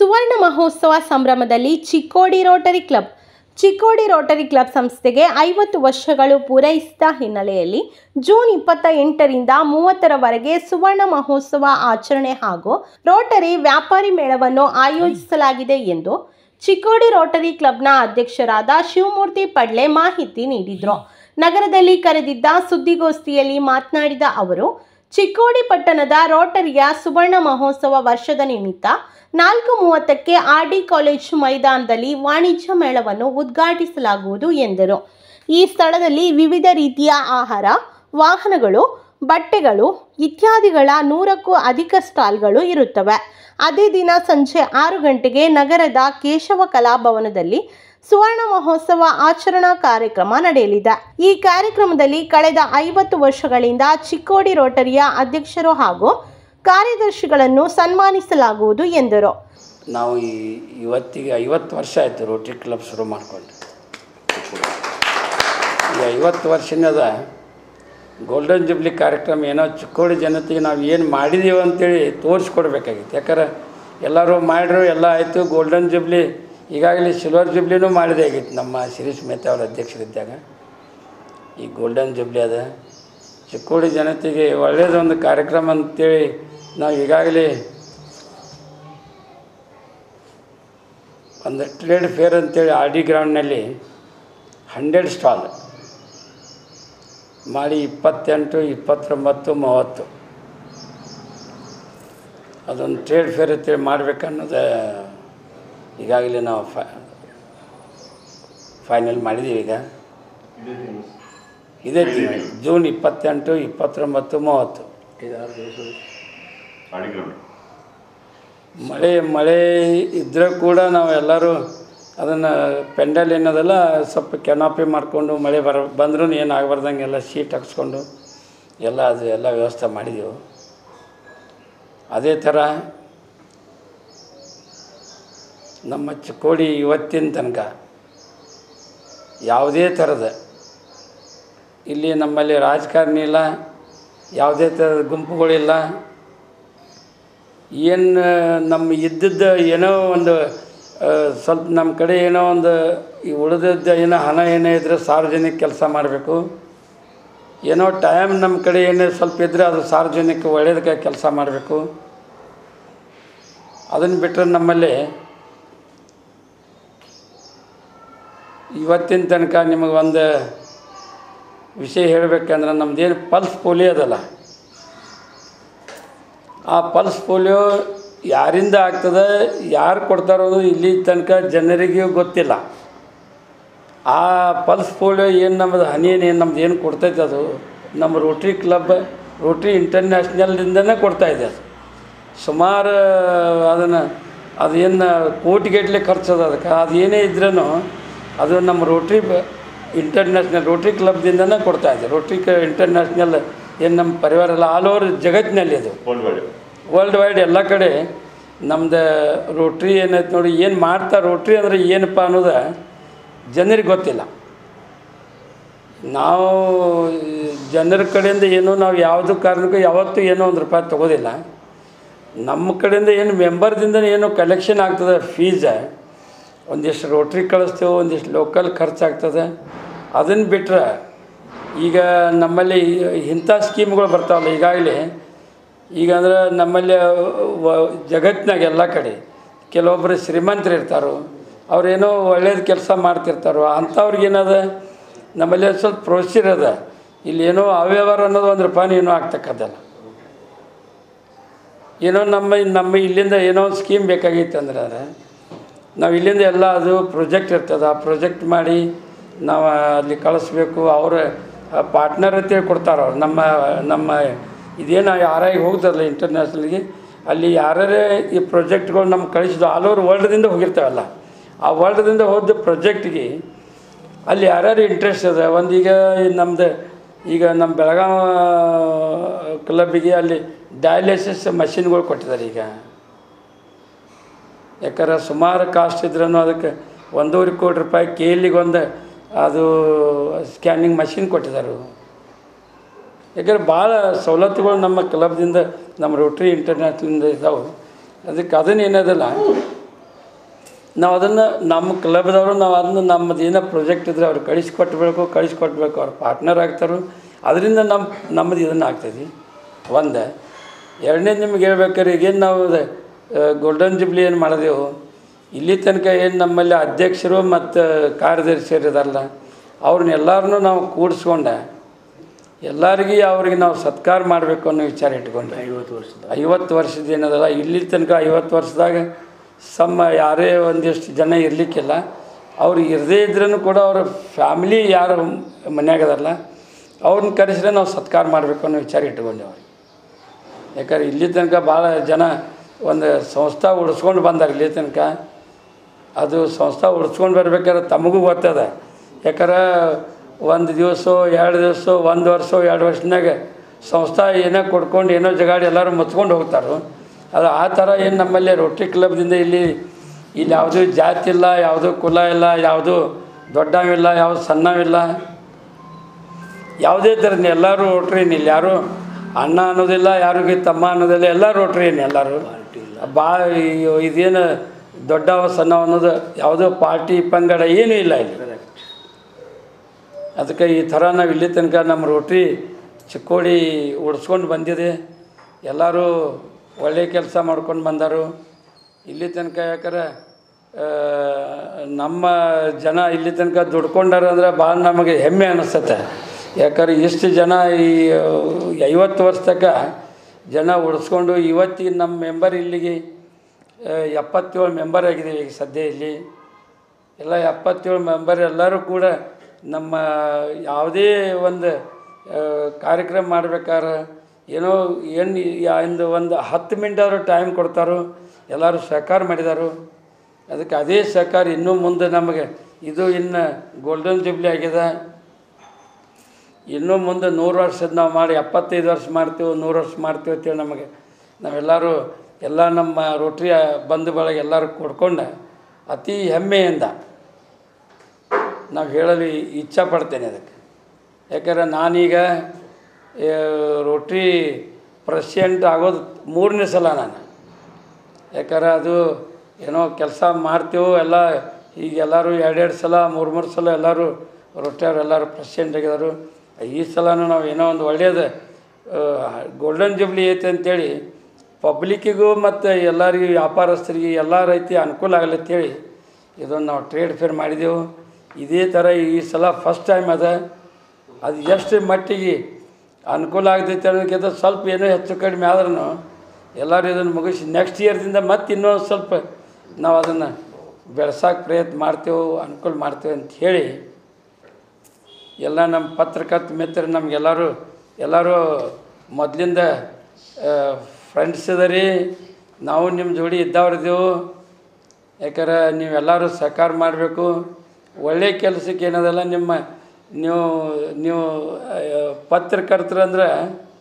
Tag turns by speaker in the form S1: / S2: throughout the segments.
S1: ಸುವರ್ಣ ಮಹೋತ್ಸವ ಸಂಭ್ರಮದಲ್ಲಿ Chikkodi rotary club Chikkodi rotary club ಸಂಸ್ಥೆಗೆ ಐವತ್ತು ವರ್ಷಗಳು ಪೂರೈಸಿದ ಹಿನ್ನೆಲೆಯಲ್ಲಿ ಜೂನ್ ಇಪ್ಪತ್ತ ಎಂಟರಿಂದ ಮೂವತ್ತರವರೆಗೆ ಸುವರ್ಣ ಮಹೋತ್ಸವ ಆಚರಣೆ ಹಾಗೂ ರೋಟರಿ ವ್ಯಾಪಾರಿ ಮೇಳವನ್ನು ಆಯೋಜಿಸಲಾಗಿದೆ ಎಂದು ಚಿಕ್ಕೋಡಿ ರೋಟರಿ ಕ್ಲಬ್ನ ಅಧ್ಯಕ್ಷರಾದ ಶಿವಮೂರ್ತಿ ಪಡ್ಲೆ ಮಾಹಿತಿ ನೀಡಿದರು ನಗರದಲ್ಲಿ ಕರೆದಿದ್ದ ಸುದ್ದಿಗೋಷ್ಠಿಯಲ್ಲಿ ಮಾತನಾಡಿದ ಅವರು ಚಿಕ್ಕೋಡಿ ಪಟ್ಟಣದ ರೋಟರಿಯ ಸುವರ್ಣ ಮಹೋತ್ಸವ ವರ್ಷದ ನಿಮಿತ್ತ ನಾಲ್ಕು ಮೂವತ್ತಕ್ಕೆ ಆರ್ ಡಿ ಕಾಲೇಜು ಮೈದಾನದಲ್ಲಿ ವಾಣಿಜ್ಯ ಮೇಳವನ್ನು ಉದ್ಘಾಟಿಸಲಾಗುವುದು ಎಂದರು ಈ ಸ್ಥಳದಲ್ಲಿ ವಿವಿಧ ರೀತಿಯ ಆಹಾರ ವಾಹನಗಳು ಬಟ್ಟೆಗಳು ಇತ್ಯಾದಿಗಳ ನೂರಕ್ಕೂ ಅಧಿಕ ಸ್ಟಾಲ್ಗಳು ಇರುತ್ತವೆ ಅದೇ ದಿನ ಸಂಜೆ ಆರು ಗಂಟೆಗೆ ನಗರದ ಕೇಶವ ಕಲಾಭವನದಲ್ಲಿ ಸುವರ್ಣ ಮಹೋತ್ಸವ ಆಚರಣಾ ಕಾರ್ಯಕ್ರಮ ನಡೆಯಲಿದೆ ಈ ಕಾರ್ಯಕ್ರಮದಲ್ಲಿ ಕಳೆದ ಐವತ್ತು ವರ್ಷಗಳಿಂದ ಚಿಕ್ಕೋಡಿ ರೋಟರಿಯ ಅಧ್ಯಕ್ಷರು ಹಾಗೂ ಕಾರ್ಯದರ್ಶಿಗಳನ್ನು ಸನ್ಮಾನಿಸಲಾಗುವುದು ಎಂದರು
S2: ನಾವು ಈ ಇವತ್ತಿಗೆ ಐವತ್ತು ವರ್ಷ ಆಯಿತು ರೋಟರಿ ಕ್ಲಬ್ ಶುರು ಮಾಡಿಕೊಂಡು ಈ ಐವತ್ತು ವರ್ಷನದ ಗೋಲ್ಡನ್ ಜುಬ್ಲಿ ಕಾರ್ಯಕ್ರಮ ಏನೋ ಚಿಕ್ಕೋಡಿ ಜನತೆಗೆ ನಾವು ಏನು ಮಾಡಿದ್ದೀವಿ ಅಂತೇಳಿ ತೋರಿಸ್ಕೊಡ್ಬೇಕಾಗಿತ್ತು ಯಾಕಂದ್ರೆ ಎಲ್ಲರೂ ಮಾಡಿದ್ರು ಎಲ್ಲ ಆಯಿತು ಗೋಲ್ಡನ್ ಜುಬ್ಲಿ ಈಗಾಗಲೇ ಸಿಲ್ವರ್ ಜುಬ್ಲಿನೂ ಮಾಡಿದೆ ಆಗಿತ್ತು ನಮ್ಮ ಶಿರೀಶ್ ಮೆಹ್ತಾ ಅವರ ಅಧ್ಯಕ್ಷರಿದ್ದಾಗ ಈ ಗೋಲ್ಡನ್ ಜುಬ್ಲಿ ಅದ ಚಿಕ್ಕೋಡಿ ಜನತೆಗೆ ಒಳ್ಳೆಯದೊಂದು ಕಾರ್ಯಕ್ರಮ ಅಂತೇಳಿ ನಾವು ಈಗಾಗಲೇ ಒಂದು ಟ್ರೇಡ್ ಫೇರ್ ಅಂತೇಳಿ ಆರ್ ಡಿ ಗ್ರೌಂಡ್ನಲ್ಲಿ ಹಂಡ್ರೆಡ್ ಸ್ಟಾಲ್ ಮಾಡಿ ಇಪ್ಪತ್ತೆಂಟು ಇಪ್ಪತ್ತೊಂಬತ್ತು ಮೂವತ್ತು ಅದೊಂದು ಟ್ರೇಡ್ ಫೇರ್ ಅಂತೇಳಿ ಮಾಡ್ಬೇಕನ್ನೋದು ಈಗಾಗಲೇ ನಾವು ಫೈ ಫೈನಲ್ ಮಾಡಿದ್ದೀವಿ ಈಗ ಇದೇ ತಿಂಗಳು ಜೂನ್ ಇಪ್ಪತ್ತೆಂಟು ಇಪ್ಪತ್ತೊಂಬತ್ತು ಮೂವತ್ತು ಮಳೆ ಮಳೆ ಇದ್ದರೆ ಕೂಡ ನಾವು ಎಲ್ಲರೂ ಅದನ್ನು ಪೆಂಡಲ್ ಏನದಲ್ಲ ಸ್ವಲ್ಪ ಕೆನಾಪಿ ಮಾಡಿಕೊಂಡು ಮಳೆ ಬರ ಬಂದ್ರೂ ಏನು ಆಗಬಾರ್ದಂಗೆ ಎಲ್ಲ ಶೀಟ್ ಹಾಕ್ಸ್ಕೊಂಡು ಎಲ್ಲ ಅದು ಎಲ್ಲ ವ್ಯವಸ್ಥೆ ಮಾಡಿದೆವು ಅದೇ ಥರ ನಮ್ಮ ಚಿಕ್ಕೋಡಿ ಇವತ್ತಿನ ತನಕ ಯಾವುದೇ ಥರದ ಇಲ್ಲಿ ನಮ್ಮಲ್ಲಿ ರಾಜಕಾರಣಿ ಇಲ್ಲ ಯಾವುದೇ ಥರದ ಗುಂಪುಗಳಿಲ್ಲ ಏನು ನಮ್ಮ ಇದ್ದದ್ದು ಏನೋ ಒಂದು ಆ, ಸ್ವಲ್ಪ ನಮ್ಮ ಕಡೆ ಏನೋ ಒಂದು ಈ ಉಳಿದದ್ದು ಏನೋ ಹಣ ಏನೋ ಇದ್ದರೆ ಸಾರ್ವಜನಿಕ ಕೆಲಸ ಮಾಡಬೇಕು ಏನೋ ಟೈಮ್ ನಮ್ಮ ಕಡೆ ಏನೋ ಸ್ವಲ್ಪ ಇದ್ದರೆ ಅದು ಸಾರ್ವಜನಿಕ ಒಳ್ಳೆಯದಕ್ಕೆ ಕೆಲಸ ಮಾಡಬೇಕು ಅದನ್ನು ಬಿಟ್ಟರೆ ನಮ್ಮಲ್ಲಿ ಇವತ್ತಿನ ತನಕ ನಿಮಗೆ ಒಂದು ವಿಷಯ ಹೇಳಬೇಕಂದ್ರೆ ನಮ್ಮದೇನು ಪಲ್ಸ್ ಪೋಲಿಯೋ ಅದಲ್ಲ ಆ ಪಲ್ಸ್ ಪೋಲಿಯೋ ಯಾರಿಂದ ಆಗ್ತದೆ ಯಾರು ಕೊಡ್ತಾರೋ ಅದು ಇಲ್ಲಿ ತನಕ ಜನರಿಗೂ ಗೊತ್ತಿಲ್ಲ ಆ ಪಲ್ಸ್ ಪೋಲಿಯೋ ಏನು ನಮ್ಮದು ಹನಿ ಏನು ನಮ್ದು ಏನು ಕೊಡ್ತೈತೆ ಅದು ನಮ್ಮ ರೋಟ್ರಿ ಕ್ಲಬ್ ರೋಟ್ರಿ ಇಂಟರ್ನ್ಯಾಷನಲ್ದಿಂದನೇ ಕೊಡ್ತಾಯಿದೆ ಅದು ಸುಮಾರು ಅದನ್ನು ಅದು ಏನು ಕೋಟಿಗಟ್ಟಲೆ ಖರ್ಚದ ಅದಕ್ಕೆ ಅದು ಏನೇ ಇದ್ರೂ ಅದು ನಮ್ಮ ರೋಟ್ರಿ ಇಂಟರ್ನ್ಯಾಷನಲ್ ರೋಟ್ರಿ ಕ್ಲಬ್ದಿಂದನೇ ಕೊಡ್ತಾಯಿದೆ ರೋಟ್ರಿ ಕ ಇಂಟರ್ನ್ಯಾಷನಲ್ ಏನು ನಮ್ಮ ಪರಿವಾರ ಎಲ್ಲ ಆಲ್ ಓವರ್ ಜಗತ್ತಿನಲ್ಲಿ ಅದು ವರ್ಲ್ಡ್ ವೈಡ್ ಎಲ್ಲ ಕಡೆ ನಮ್ದು ರೋಟ್ರಿ ಏನೈತೆ ನೋಡಿ ಏನು ಮಾಡ್ತಾರೆ ರೋಟ್ರಿ ಅಂದರೆ ಏನಪ್ಪ ಅನ್ನೋದು ಜನರಿಗೆ ಗೊತ್ತಿಲ್ಲ ನಾವು ಜನರ ಕಡೆಯಿಂದ ಏನು ನಾವು ಯಾವುದೂ ಕಾರಣಕ್ಕೂ ಯಾವತ್ತೂ ಏನೋ ಒಂದು ರೂಪಾಯಿ ತೊಗೋದಿಲ್ಲ ನಮ್ಮ ಕಡೆಯಿಂದ ಏನು ಮೆಂಬರ್ದಿಂದ ಏನು ಕಲೆಕ್ಷನ್ ಆಗ್ತದೆ ಫೀಸ್ ಒಂದಿಷ್ಟು ರೋಟ್ರಿ ಕಳಿಸ್ತೇವೆ ಒಂದಿಷ್ಟು ಲೋಕಲ್ ಖರ್ಚಾಗ್ತದೆ ಅದನ್ನು ಬಿಟ್ಟರೆ ಈಗ ನಮ್ಮಲ್ಲಿ ಇಂಥ ಸ್ಕೀಮ್ಗಳು ಬರ್ತಾವಲ್ಲ ಈಗಾಗಲೇ ಈಗ ಅಂದ್ರೆ ನಮ್ಮಲ್ಲಿ ವ- ಜಗತ್ತಿನಾಗ ಎಲ್ಲ ಕಡೆ ಕೆಲವೊಬ್ಬರು ಶ್ರೀಮಂತರು ಇರ್ತಾರೋ ಅವ್ರೇನೋ ಒಳ್ಳೇದು ಕೆಲಸ ಮಾಡ್ತಿರ್ತಾರೋ ಅಂಥವ್ರಿಗೆ ಏನದ ನಮ್ಮಲ್ಲಿ ಒಂದ್ ಸ್ವಲ್ಪ ಪ್ರೊಸೀಜರ್ ಅದ ಇಲ್ಲಿ ಏನೋ ಅವ್ಯವಹಾರ ಅನ್ನೋದು ಒಂದು ರೂಪಾಯಿ ಏನೋ ಆಗ್ತಕ್ಕದ್ದಲ್ಲ ಏನೋ ನಮ್ಮ ನಮ್ಮ ಇಲ್ಲಿಂದ ಏನೋ ಒಂದು ಸ್ಕೀಮ್ ಬೇಕಾಗಿತ್ತು ಅಂದ್ರೆ ಅದ ನಾವು ಇಲ್ಲಿಂದ ಎಲ್ಲ ಅದು ಪ್ರಾಜೆಕ್ಟ್ ಇರ್ತದೆ ಆ ಪ್ರಾಜೆಕ್ಟ್ ಮಾಡಿ ನಾವು ಅಲ್ಲಿ ಕಳಿಸ್ಬೇಕು ಅವ್ರ ಪಾರ್ಟ್ನರ್ ಅಂತೇಳಿ ಕೊಡ್ತಾರೆ ಅವ್ರು ನಮ್ಮ ನಮ್ಮ ಇದೇನು ಯಾರಾಗಿ ಹೋಗ್ತದಲ್ಲ ಇಂಟರ್ನ್ಯಾಷನಲ್ಗೆ ಅಲ್ಲಿ ಯಾರೇ ಈ ಪ್ರಾಜೆಕ್ಟ್ಗಳು ನಮ್ಗೆ ಕಳಿಸಿದ್ದು ಆಲ್ ಓವರ್ ವರ್ಲ್ಡ್ದಿಂದ ಹೋಗಿರ್ತಾವಲ್ಲ ಆ ವರ್ಲ್ಡ್ದಿಂದ ಹೋದ ಪ್ರಾಜೆಕ್ಟ್ಗೆ ಅಲ್ಲಿ ಯಾರ್ಯಾರು ಇಂಟ್ರೆಸ್ಟ್ ಅದ ಒಂದು ಈಗ ನಮ್ಮದು ಈಗ ನಮ್ಮ ಬೆಳಗಾವಿ ಕ್ಲಬ್ಬಿಗೆ ಅಲ್ಲಿ ಡಯಾಲಿಸಿಸ್ ಮಷಿನ್ಗಳು ಕೊಟ್ಟಿದ್ದಾರೆ ಈಗ ಯಾಕಂದ್ರೆ ಸುಮಾರು ಕಾಸ್ಟ್ ಇದ್ರೂ ಅದಕ್ಕೆ ಒಂದೂವರೆ ಕೋಟಿ ರೂಪಾಯಿ ಕೇಲಿಗೆ ಒಂದು ಅದು ಸ್ಕ್ಯಾನಿಂಗ್ ಮಷಿನ್ ಕೊಟ್ಟಿದ್ದಾರೆ ಯಾಕಂದ್ರೆ ಭಾಳ ಸವಲತ್ತುಗಳು ನಮ್ಮ ಕ್ಲಬ್ದಿಂದ ನಮ್ಮ ರೋಟ್ರಿ ಇಂಟರ್ನ್ಯಾಷನಲ್ದಿಂದ ಇದ್ದಾವೆ ಅದಕ್ಕೆ ಅದನ್ನ ಏನದಲ್ಲ ನಾವು ಅದನ್ನು ನಮ್ಮ ಕ್ಲಬ್ದವರು ನಾವು ಅದನ್ನು ನಮ್ಮದು ಏನೋ ಪ್ರಾಜೆಕ್ಟ್ ಇದ್ರೆ ಅವ್ರು ಕಳಿಸ್ಕೊಟ್ಬೇಕು ಕಳಿಸ್ಕೊಟ್ಬೇಕು ಅವ್ರು ಪಾರ್ಟ್ನರ್ ಆಗ್ತಾರೆ ಅದರಿಂದ ನಮ್ಮ ನಮ್ಮದು ಇದನ್ನು ಆಗ್ತೈತಿ ಒಂದು ಎರಡನೇದು ನಿಮ್ಗೆ ಹೇಳ್ಬೇಕಾದ್ರೆ ಈಗೇನು ನಾವು ಗೋಲ್ಡನ್ ಜುಬ್ಲಿ ಏನು ಮಾಡಿದೆವು ಇಲ್ಲಿ ತನಕ ಏನು ನಮ್ಮಲ್ಲಿ ಅಧ್ಯಕ್ಷರು ಮತ್ತು ಕಾರ್ಯದರ್ಶಿಯರು ಇದಾರಲ್ಲ ಅವ್ರನ್ನೆಲ್ಲರನ್ನೂ ನಾವು ಕೂಡಿಸ್ಕೊಂಡೆ ಎಲ್ಲರಿಗೂ ಅವ್ರಿಗೆ ನಾವು ಸತ್ಕಾರ ಮಾಡಬೇಕು ಅನ್ನೋ ವಿಚಾರ ಇಟ್ಕೊಂಡೆ
S3: ಐವತ್ತು ವರ್ಷದ
S2: ಐವತ್ತು ವರ್ಷದ ಏನದಲ್ಲ ಇಲ್ಲಿ ತನಕ ಐವತ್ತು ವರ್ಷದಾಗ ಸಮ್ಮ ಯಾರೇ ಒಂದಿಷ್ಟು ಜನ ಇರಲಿಕ್ಕಿಲ್ಲ ಅವ್ರು ಇರದೇ ಇದ್ರೂ ಕೂಡ ಅವ್ರ ಫ್ಯಾಮಿಲಿ ಯಾರು ಮನ್ಯಾಗ ಅದಾರಲ್ಲ ಅವ್ರನ್ನ ಕರೆಸಿದ್ರೆ ನಾವು ಸತ್ಕಾರ ಮಾಡಬೇಕು ಅನ್ನೋ ವಿಚಾರ ಇಟ್ಕೊಂಡೆ ಅವ್ರಿಗೆ ಯಾಕಂದ್ರೆ ಇಲ್ಲಿ ತನಕ ಭಾಳ ಜನ ಒಂದು ಸಂಸ್ಥೆ ಉಳಿಸ್ಕೊಂಡು ಬಂದಾರೆ ಇಲ್ಲಿ ತನಕ ಅದು ಸಂಸ್ಥೆ ಉಳಿಸ್ಕೊಂಡು ಬರ್ಬೇಕಾದ್ರೆ ತಮಗೂ ಗೊತ್ತದ ಯಾಕಂದ್ರೆ ಒಂದು ದಿವಸ ಎರಡು ದಿವಸ ಒಂದು ವರ್ಷ ಎರಡು ವರ್ಷನಾಗ ಸಂಸ್ಥೆ ಏನೋ ಕೊಡ್ಕೊಂಡು ಏನೋ ಜಗಾಡಿ ಎಲ್ಲರೂ ಮುಚ್ಕೊಂಡು ಹೋಗ್ತಾರೆ ಅದು ಆ ಥರ ಏನು ನಮ್ಮಲ್ಲಿ ರೋಟ್ರಿ ಕ್ಲಬ್ದಿಂದ ಇಲ್ಲಿ ಇಲ್ಲಿ ಯಾವುದೂ ಜಾತಿ ಇಲ್ಲ ಯಾವುದೂ ಕುಲ ಇಲ್ಲ ಯಾವುದೂ ದೊಡ್ಡವಿಲ್ಲ ಯಾವುದು ಸಣ್ಣವಿಲ್ಲ ಯಾವುದೇ ಥರದ ಎಲ್ಲರೂ ರೋಟ್ರಿನ್ ಇಲ್ಲಿ ಯಾರು ಅಣ್ಣ ಅನ್ನೋದಿಲ್ಲ ಯಾರಿಗೆ ತಮ್ಮ ಅನ್ನೋದಿಲ್ಲ ಎಲ್ಲ ರೋಟ್ರಿನ್ ಎಲ್ಲರೂ ಭಾಳ ಇದೇನು ದೊಡ್ಡವ ಸಣ್ಣ ಅನ್ನೋದು ಯಾವುದೋ ಪಾರ್ಟಿ ಪಂಗಡ ಏನೂ ಇಲ್ಲ ಇಲ್ಲಿ ಅದಕ್ಕೆ ಈ ಥರ ನಾವು ಇಲ್ಲಿ ತನಕ ನಮ್ಮ ರೋಟ್ರಿ ಚಿಕ್ಕೋಡಿ ಉಡ್ಸ್ಕೊಂಡು ಬಂದಿದೆ ಎಲ್ಲರೂ ಒಳ್ಳೆಯ ಕೆಲಸ ಮಾಡ್ಕೊಂಡು ಬಂದರು ಇಲ್ಲಿ ತನಕ ಯಾಕಂದ್ರೆ ಆ, ನಮ್ಮ ಜನ ಇಲ್ಲಿ ತನಕ ದುಡ್ಕೊಂಡಾರ ಅಂದ್ರೆ ಭಾಳ ನಮಗೆ ಹೆಮ್ಮೆ ಅನಿಸ್ತತೆ ಯಾಕಂದ್ರೆ ಇಷ್ಟು ಜನ ಈ ಐವತ್ತು ವರ್ಷ ತನಕ ಜನ ಉಳಿಸ್ಕೊಂಡು ಇವತ್ತಿಗೆ ನಮ್ಮ ಮೆಂಬರ್ ಇಲ್ಲಿಗೆ ಆ, ಎಪ್ಪತ್ತೇಳು ಮೆಂಬರ್ ಆಗಿದ್ದೀವಿ ಈಗ ಸದ್ಯ ಇಲ್ಲಿ ಎಲ್ಲ ಎಪ್ಪತ್ತೇಳು ಮೆಂಬರ್ ಎಲ್ಲರೂ ಕೂಡ ನಮ್ಮ ಯಾವುದೇ ಒಂದು ಆ, ಕಾರ್ಯಕ್ರಮ ಮಾಡ್ಬೇಕಾದ್ರೆ ಏನೋ ಏನು ಒಂದು ಒಂದು ಹತ್ತು ಮಿನಿಟ್ ಅವರು ಟೈಮ್ ಕೊಡ್ತಾರೋ ಎಲ್ಲರೂ ಸಹಕಾರ ಮಾಡಿದಾರು ಅದಕ್ಕೆ ಅದೇ ಸಹಕಾರ ಇನ್ನೂ ಮುಂದೆ ನಮಗೆ ಇದು ಇನ್ನು ಗೋಲ್ಡನ್ ಜುಬ್ಲಿ ಆಗಿದೆ ಇನ್ನೂ ಮುಂದೆ ನೂರು ವರ್ಷದ ನಾವು ಮಾಡಿ ಎಪ್ಪತ್ತೈದು ವರ್ಷ ಮಾಡ್ತೀವಿ ನೂರು ವರ್ಷ ಮಾಡ್ತೀವಿ ಅಂತೇಳಿ ನಮಗೆ ನಾವೆಲ್ಲರೂ ಎಲ್ಲ ನಮ್ಮ ರೋಟ್ರಿಯ ಬಂಧು ಬಳಗ ಎಲ್ಲರೂ ಕೊಡ್ಕೊಂಡು ಅತಿ ಹೆಮ್ಮೆಯಿಂದ ನಾವು ಹೇಳಲು ಇಚ್ಛೆ ಪಡ್ತೇನೆ ಅದಕ್ಕೆ ಯಾಕಂದ್ರೆ ನಾನೀಗ ಆ, ರೋಟ್ರಿ ಪ್ರೆಸಿಡೆಂಟ್ ಆಗೋದು ಮೂರನೇ ಸಲ ನಾನು ಯಾಕಂದ್ರೆ ಅದು ಏನೋ ಕೆಲಸ ಮಾಡ್ತೇವೆ ಎಲ್ಲ ಈಗ ಎಲ್ಲರೂ ಎರಡೆರಡು ಸಲ ಮೂರು ಮೂರು ಸಲ ಎಲ್ಲರೂ ರೊಟ್ಟಿಯವ್ರು ಎಲ್ಲರೂ ಪ್ರೆಸಿಡೆಂಟ್ ಆಗಿದ್ದಾರೆ ಈ ಸಲನೂ ನಾವು ಏನೋ ಒಂದು ಒಳ್ಳೆಯದು ಗೋಲ್ಡನ್ ಜುಬ್ಲಿ ಐತೆ ಅಂತೇಳಿ ಪಬ್ಲಿಕ್ಕಿಗೂ ಮತ್ತು ಎಲ್ಲರಿಗೂ ವ್ಯಾಪಾರಸ್ಥರಿಗೆ ಎಲ್ಲ ರೀತಿ ಅನುಕೂಲ ಆಗಲಿ ಅಂತೇಳಿ ಇದೊಂದು ನಾವು ಟ್ರೇಡ್ ಫೇರ್ ಮಾಡಿದೆವು ಇದೇ ಥರ ಈ ಸಲ ಫಸ್ಟ್ ಟೈಮ್ ಅದ ಅದು ಎಷ್ಟು ಮಟ್ಟಿಗೆ ಅನುಕೂಲ ಆಗ್ತೈತೆ ಅನ್ನೋದಕ್ಕಿಂತ ಸ್ವಲ್ಪ ಏನೋ ಹೆಚ್ಚು ಕಡಿಮೆ ಆದ್ರೂ ಎಲ್ಲರೂ ಇದನ್ನು ಮುಗಿಸಿ ನೆಕ್ಸ್ಟ್ ಇಯರ್ದಿಂದ ಮತ್ತೆ ಇನ್ನೊಂದು ಸ್ವಲ್ಪ ನಾವು ಅದನ್ನು ಬೆಳ್ಸೋಕೆ ಪ್ರಯತ್ನ ಮಾಡ್ತೇವೆ ಅನುಕೂಲ ಮಾಡ್ತೇವೆ ಅಂತ ಹೇಳಿ ಎಲ್ಲ ನಮ್ಮ ಪತ್ರಕರ್ತ ಮಿತ್ರ ನಮಗೆಲ್ಲರೂ ಎಲ್ಲರೂ ಮೊದಲಿಂದ ಫ್ರೆಂಡ್ಸ್ ಇದರಿ ನಾವು ನಿಮ್ಮ ಜೋಡಿ ಇದ್ದವ್ರಿದ್ದೆವು ಯಾಕಂದ್ರೆ ನೀವೆಲ್ಲರೂ ಸಹಕಾರ ಮಾಡಬೇಕು ಒಳ್ಳೆಯ ಕೆಲಸಕ್ಕೆ ಏನದಲ್ಲ ನಿಮ್ಮ ನೀವು ನೀವು ಪತ್ರಕರ್ತರಂದ್ರೆ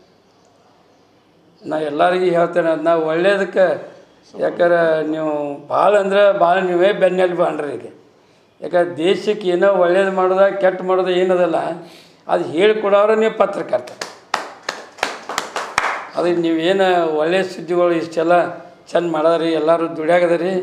S2: ನಾ ಎಲ್ಲರಿಗೂ ಹೇಳ್ತೇನೆ ಅದು ನಾವು ಒಳ್ಳೇದಕ್ಕೆ ಯಾಕಂದ್ರೆ ನೀವು ಭಾಳ ಅಂದ್ರೆ ಭಾಳ ನೀವೇ ಬೆನ್ನೆಲುಬು ಅನ್ರಿ ಈಗ ಯಾಕಂದ್ರೆ ದೇಶಕ್ಕೆ ಏನೋ ಒಳ್ಳೇದು ಮಾಡೋದ ಕೆಟ್ಟ ಮಾಡೋದು ಏನದಲ್ಲ ಅದು ಹೇಳಿಕೊಡೋರು ನೀವು ಪತ್ರಕರ್ತ ಅದಕ್ಕೆ ನೀವೇನು ಒಳ್ಳೆಯ ಸುದ್ದಿಗಳು ಇಷ್ಟೆಲ್ಲ ಚೆಂದ ಮಾಡೋದ್ರಿ ಎಲ್ಲರೂ ದುಡಿಯಾಗದ್ರಿ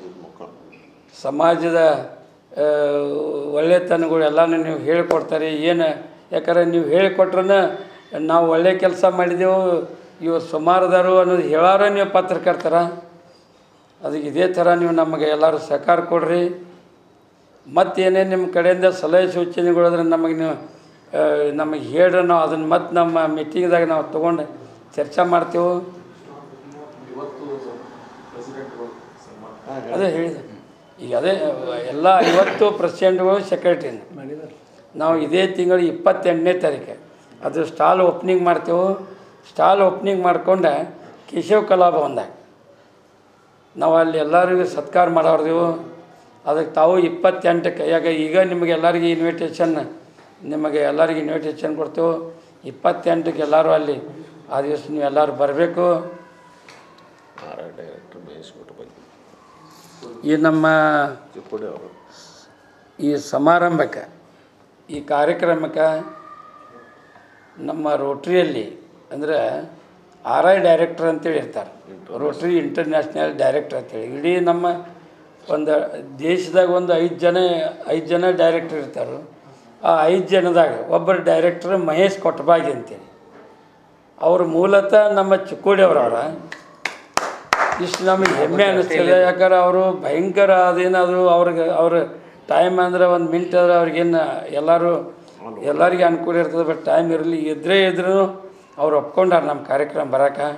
S2: ಸಮಾಜದ ಆ, ಒಳ್ಳೆತನಗಳು ಎಲ್ಲನೂ ನೀವು ಹೇಳಿಕೊಡ್ತಾರೆ ಏನು ಯಾಕಂದ್ರೆ ನೀವು ಹೇಳಿಕೊಟ್ರನ್ನ ನಾವು ಒಳ್ಳೆ ಕೆಲಸ ಮಾಡಿದೆವು ಇವು ಸುಮಾರದಾರು ಅನ್ನೋದು ಹೇಳಾರ ನೀವು ಪತ್ರಕರ್ತರ ಅದಕ್ಕೆ ಇದೇ ಥರ ನೀವು ನಮಗೆ ಎಲ್ಲರೂ ಸಹಕಾರ ಕೊಡ್ರಿ ಮತ್ತೇನೇನು ನಿಮ್ಮ ಕಡೆಯಿಂದ ಸಲಹೆ ಸೂಚನೆಗಳಾದ್ರೆ ನಮಗೆ ನೀವು ಆ, ನಮಗೆ ಹೇಳ್ರಿ ನಾವು ಅದನ್ನು ಮತ್ತೆ ನಮ್ಮ ಮೀಟಿಂಗ್ದಾಗ ನಾವು ತೊಗೊಂಡು ಚರ್ಚೆ ಮಾಡ್ತೇವೆ ಅದೇ ಹೇಳಿದೆ ಈಗ ಅದೇ ಎಲ್ಲ ಐವತ್ತು ಪ್ರೆಸಿಡೆಂಟ್ಗಳು ಸೆಕ್ರೆಟ್ರಿನ ನಾವು ಇದೇ ತಿಂಗಳು ಇಪ್ಪತ್ತೆಂಟನೇ ತಾರೀಕು ಅದು ಸ್ಟಾಲ್ ಓಪ್ನಿಂಗ್ ಮಾಡ್ತೇವೆ ಸ್ಟಾಲ್ ಓಪ್ನಿಂಗ್ ಮಾಡ್ಕೊಂಡು ಕೇಶವ ಕಲಾಭವನದಾಗ ನಾವು ಅಲ್ಲಿ ಎಲ್ಲರಿಗೂ ಸತ್ಕಾರ ಮಾಡೋರ್ದೆವು ಅದಕ್ಕೆ ತಾವು ಇಪ್ಪತ್ತೆಂಟಕ್ಕೆ ಯಾಕೆ ಈಗ ನಿಮಗೆ ಎಲ್ಲರಿಗೂ ಇನ್ವಿಟೇಷನ್ ನಿಮಗೆ ಎಲ್ಲರಿಗೂ ಇನ್ವಿಟೇಷನ್ ಕೊಡ್ತೇವೆ ಇಪ್ಪತ್ತೆಂಟಕ್ಕೆ ಎಲ್ಲರೂ ಅಲ್ಲಿ ಆ ದಿವಸ ನೀವು ಎಲ್ಲರೂ ಬರಬೇಕು
S3: ಆರ್ ಆರ್ ಡೈರೆಕ್ಟರ್ ಮಹೇಶ್ ಬಗ್ಗೆ
S2: ಈ ನಮ್ಮ
S3: ಚಿಕ್ಕೋಡಿ ಅವರು
S2: ಈ ಸಮಾರಂಭಕ್ಕೆ ಈ ಕಾರ್ಯಕ್ರಮಕ್ಕೆ ನಮ್ಮ ರೋಟ್ರಿಯಲ್ಲಿ ಅಂದರೆ ಆರ್ ಐ ಡೈರೆಕ್ಟರ್ ಅಂತೇಳಿ ಇರ್ತಾರೆ ರೋಟ್ರಿ ಇಂಟರ್ನ್ಯಾಷನಲ್ ಡೈರೆಕ್ಟರ್ ಅಂತೇಳಿ ಇಡೀ ನಮ್ಮ ಒಂದು ದೇಶದಾಗ ಒಂದು ಐದು ಜನ ಐದು ಜನ ಡೈರೆಕ್ಟರ್ ಇರ್ತಾರೆ ಆ ಐದು ಜನದಾಗ ಒಬ್ಬರು ಡೈರೆಕ್ಟರ್ ಮಹೇಶ್ ಕೊಟ್ಟಬಾಗಿ ಅಂತೇಳಿ ಅವರು ಮೂಲತಃ ನಮ್ಮ ಚಿಕ್ಕೋಡಿ ಅವರವರ ಇಷ್ಟು ನಮಗೆ ಹೆಮ್ಮೆ ಅನ್ನಿಸ್ತದೆ ಯಾಕಂದ್ರೆ ಅವರು ಭಯಂಕರ ಅದೇನದು ಅವ್ರಿಗೆ ಅವ್ರ ಟೈಮ್ ಅಂದ್ರೆ ಒಂದು ಮಿನಿಟ್ ಆದ್ರೆ ಅವ್ರಿಗೇನು ಎಲ್ಲರೂ ಎಲ್ಲರಿಗೆ ಅನುಕೂಲ ಇರ್ತದೆ ಬಟ್ ಟೈಮ್ ಇರಲಿ ಇದ್ರೇ ಇದ್ರೂ ಅವ್ರು ಒಪ್ಕೊಂಡಾರ ನಮ್ಮ ಕಾರ್ಯಕ್ರಮ ಬರೋಕೆ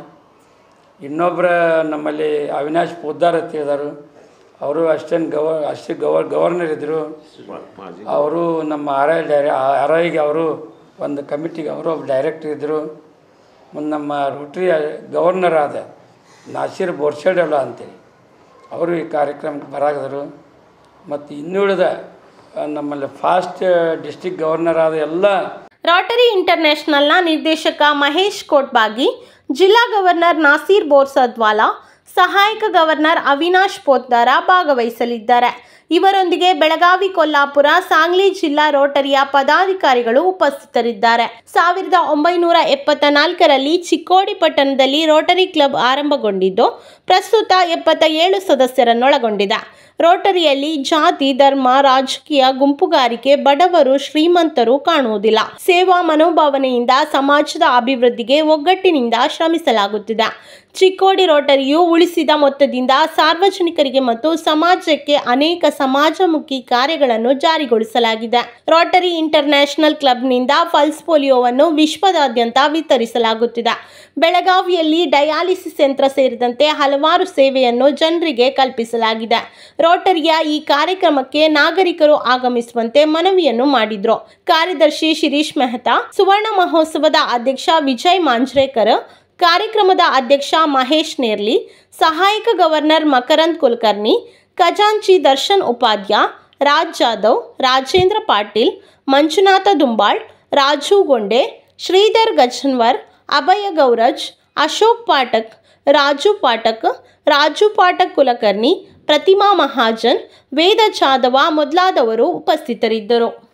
S2: ಇನ್ನೊಬ್ಬರ ನಮ್ಮಲ್ಲಿ ಅವಿನಾಶ್ ಪೋದ್ದಾರ್ ಅಂತ ಹೇಳಿದಾರು ಅವರು ಅಷ್ಟೇನು ಗವ ಅಷ್ಟೇ ಗವ ಗವರ್ನರ್ ಇದ್ದರು
S3: ಮಾಜಿ
S2: ಅವರು ನಮ್ಮ ಆರ್ ಐ ಡೈರೆ ಆರ್ ಐಗೆ ಅವರು ಒಂದು ಕಮಿಟಿಗೆ ಅವರು ಒಬ್ಬ ಡೈರೆಕ್ಟರ್ ಇದ್ದರು ಮುಂದೆ ನಮ್ಮ ರೋಟ್ರಿ ಗವರ್ನರ್ ಆದ ನಾಸೀರ್ ಬೋರ್ಷೆಡಲ್ಲ ಅಂತೇಳಿ ಅವರು ಈ ಕಾರ್ಯಕ್ರಮಕ್ಕೆ ಬರಾಗದರು ಮತ್ತು ಇನ್ನುಳಿದ ಆ, ನಮ್ಮಲ್ಲಿ ಫಾಸ್ಟ್ ಡಿಸ್ಟಿಕ್ ಗವರ್ನರ್ ಆದ ಎಲ್ಲ
S1: ರೋಟರಿ ಇಂಟರ್ನ್ಯಾಷನಲ್ನ ನಿರ್ದೇಶಕ ಮಹೇಶ್ ಕೋಟ್ಬಾಗಿ ಜಿಲ್ಲಾ ಗವರ್ನರ್ ನಾಸೀರ್ ಬೋರ್ಸದ್ವಾಲಾ ಸಹಾಯಕ ಗವರ್ನರ್ ಅವಿನಾಶ್ ಪೋದ್ದಾರ ಭಾಗವಹಿಸಲಿದ್ದಾರೆ ಇವರೊಂದಿಗೆ ಬೆಳಗಾವಿ ಕೊಲ್ಲಾಪುರ ಸಾಂಗ್ಲಿ ಜಿಲ್ಲಾ ರೋಟರಿಯ ಪದಾಧಿಕಾರಿಗಳು ಉಪಸ್ಥಿತರಿದ್ದಾರೆ ಸಾವಿರದ ಒಂಬೈನೂರ ಎಪ್ಪತ್ತ ನಾಲ್ಕರಲ್ಲಿ ಚಿಕ್ಕೋಡಿ ಪಟ್ಟಣದಲ್ಲಿ ರೋಟರಿ ಕ್ಲಬ್ ಆರಂಭಗೊಂಡಿದ್ದು ಪ್ರಸ್ತುತ ಎಪ್ಪತ್ತ ಏಳು ಸದಸ್ಯರನ್ನೊಳಗೊಂಡಿದೆ ರೋಟರಿಯಲ್ಲಿ ಜಾತಿ ಧರ್ಮ ರಾಜಕೀಯ ಗುಂಪುಗಾರಿಕೆ ಬಡವರು ಶ್ರೀಮಂತರು ಕಾಣುವುದಿಲ್ಲ ಸೇವಾ ಮನೋಭಾವನೆಯಿಂದ ಸಮಾಜದ ಅಭಿವೃದ್ಧಿಗೆ ಒಗ್ಗಟ್ಟಿನಿಂದ ಶ್ರಮಿಸಲಾಗುತ್ತಿದೆ ಚಿಕ್ಕೋಡಿ ರೋಟರಿಯು ಉಳಿಸಿದ ಮೊತ್ತದಿಂದ ಸಾರ್ವಜನಿಕರಿಗೆ ಮತ್ತು ಸಮಾಜಕ್ಕೆ ಅನೇಕ ಸಮಾಜಮುಖಿ ಕಾರ್ಯಗಳನ್ನು ಜಾರಿಗೊಳಿಸಲಾಗಿದೆ ರೋಟರಿ ಇಂಟರ್ನ್ಯಾಷನಲ್ ಕ್ಲಬ್ನಿಂದ ಪಲ್ಸ್ ಪೋಲಿಯೋವನ್ನು ವಿಶ್ವದಾದ್ಯಂತ ವಿತರಿಸಲಾಗುತ್ತಿದೆ ಬೆಳಗಾವಿಯಲ್ಲಿ ಡಯಾಲಿಸಿಸ್ ಯಂತ್ರ ಸೇರಿದಂತೆ ಹಲವಾರು ಸೇವೆಯನ್ನು ಜನರಿಗೆ ಕಲ್ಪಿಸಲಾಗಿದೆ ರೋಟರಿಯ ಈ ಕಾರ್ಯಕ್ರಮಕ್ಕೆ ನಾಗರಿಕರು ಆಗಮಿಸುವಂತೆ ಮನವಿಯನ್ನು ಮಾಡಿದ್ರು ಕಾರ್ಯದರ್ಶಿ ಶಿರೀಶ್ ಮೆಹ್ತಾ ಸುವರ್ಣ ಮಹೋತ್ಸವದ ಅಧ್ಯಕ್ಷ ವಿಜಯ್ ಮಾಂಜ್ರೇಕರ್ ಕಾರ್ಯಕ್ರಮದ ಅಧ್ಯಕ್ಷ ಮಹೇಶ್ ನೇರ್ಲಿ ಸಹಾಯಕ ಗವರ್ನರ್ ಮಕರಂದ್ ಕುಲಕರ್ಣಿ ಖಜಾಂಚಿ ದರ್ಶನ್ ಉಪಾಧ್ಯ ರಾಜ್ ಜಾಧವ್ ರಾಜೇಂದ್ರ ಪಾಟೀಲ್ ಮಂಜುನಾಥ ದುಂಬಾಳ್ ರಾಜು ಗೊಂಡೆ ಶ್ರೀಧರ್ ಗಜನ್ವರ್ ಅಭಯ ಗೌರಜ್ ಅಶೋಕ್ ಪಾಠಕ್ ರಾಜು ಪಾಠಕ್ ರಾಜು ಪಾಠಕ್ ಕುಲಕರ್ಣಿ ಪ್ರತಿಮಾ ಮಹಾಜನ್ ವೇದ ಜಾಧವ ಮೊದಲಾದವರು ಉಪಸ್ಥಿತರಿದ್ದರು